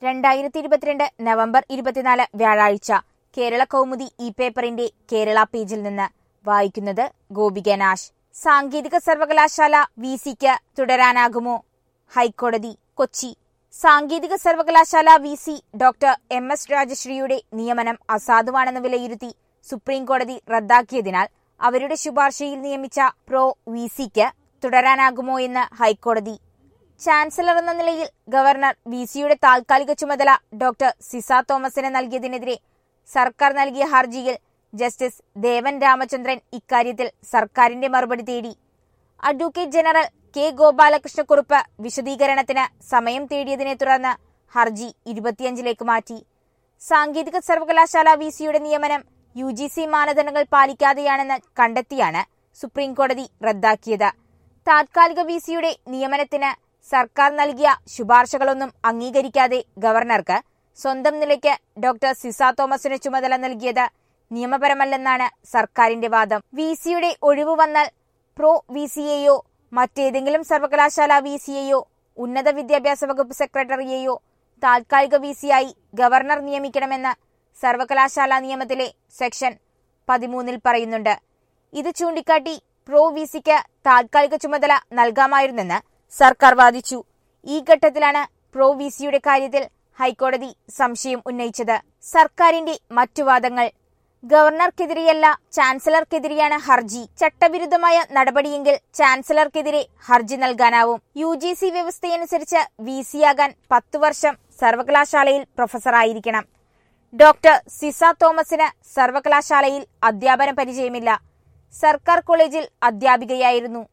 രണ്ടായിരത്തി ഇരുപത്തിരണ്ട് നവംബർ ഇരുപത്തിനാല് വ്യാഴാഴ്ച കേരള കൗമുദി ഇ പേപ്പറിന്റെ കേരള പേജിൽ നിന്ന് വായിക്കുന്നത് ഗോപിക നാശ് സാങ്കേതിക സർവകലാശാല വി സിക്ക് തുടരാനാകുമോ ഹൈക്കോടതി കൊച്ചി സാങ്കേതിക സർവകലാശാല V C doctor M S രാജശ്രീയുടെ നിയമനം അസാധുവാണെന്ന് വിലയിരുത്തി സുപ്രീം കോടതി റദ്ദാക്കിയതിനാൽ അവരുടെ ശുപാർശയിൽ നിയമിച്ച പ്രോ വി സിക്ക് തുടരാനാകുമോ എന്ന് ഹൈക്കോടതി ചാൻസലർ എന്ന നിലയിൽ ഗവർണർ വി സിയുടെ താൽക്കാലിക ചുമതല ഡോക്ടർ സിസ തോമസിന് നൽകിയതിനെതിരെ സർക്കാർ നൽകിയ ഹർജിയിൽ ജസ്റ്റിസ് ദേവൻ രാമചന്ദ്രൻ ഇക്കാര്യത്തിൽ സർക്കാരിന്റെ മറുപടി തേടി അഡ്വക്കേറ്റ് ജനറൽ കെ ഗോപാലകൃഷ്ണക്കുറുപ്പ് വിശദീകരണത്തിന് സമയം തേടിയതിനെ തുടർന്ന് ഹർജി ഇരുപത്തിയഞ്ചിലേക്ക് മാറ്റി സാങ്കേതിക സർവകലാശാല വി സിയുടെ നിയമനം യു ജി സി മാനദണ്ഡങ്ങൾ പാലിക്കാതെയാണെന്ന് കണ്ടെത്തിയാണ് സുപ്രീം കോടതി റദ്ദാക്കിയത് താത്കാലിക വി സിയുടെ നിയമനത്തിന് സർക്കാർ നൽകിയ ശുപാർശകളൊന്നും അംഗീകരിക്കാതെ ഗവർണർക്ക് സ്വന്തം നിലയ്ക്ക് ഡോക്ടർ സിസ തോമസിന് ചുമതല നൽകിയത് നിയമപരമല്ലെന്നാണ് സർക്കാരിന്റെ വാദം വി സിയുടെ ഒഴിവ് വന്നാൽ പ്രോ വി സിയെയോ മറ്റേതെങ്കിലും സർവകലാശാല വി സിയെയോ ഉന്നത വിദ്യാഭ്യാസ വകുപ്പ് സെക്രട്ടറിയെയോ താൽക്കാലിക വി സിയായി ഗവർണർ നിയമിക്കണമെന്ന് സർവകലാശാല നിയമത്തിലെ സെക്ഷൻ പതിമൂന്നിൽ പറയുന്നുണ്ട് ഇത് ചൂണ്ടിക്കാട്ടി പ്രോ വി സിക്ക് താൽക്കാലിക ചുമതല നൽകാമായിരുന്നെന്ന് സർക്കാർ വാദിച്ചു ഈ ഘട്ടത്തിലാണ് പ്രോ വി സിയുടെ കാര്യത്തിൽ ഹൈക്കോടതി സംശയം ഉന്നയിച്ചത് സർക്കാരിന്റെ മറ്റു വാദങ്ങൾ ഗവർണർക്കെതിരെയല്ല ചാൻസലർക്കെതിരെയാണ് ഹർജി ചട്ടവിരുദ്ധമായ നടപടിയെങ്കിൽ ചാൻസലർക്കെതിരെ ഹർജി നൽകാനാവും യു ജി സി വ്യവസ്ഥയനുസരിച്ച് വി സിയാകാൻ പത്തു വർഷം സർവകലാശാലയിൽ പ്രൊഫസറായിരിക്കണം ഡോക്ടർ സിസ തോമസിന് സർവകലാശാലയിൽ അധ്യാപന പരിചയമില്ല സർക്കാർ കോളേജിൽ അധ്യാപികയായിരുന്നു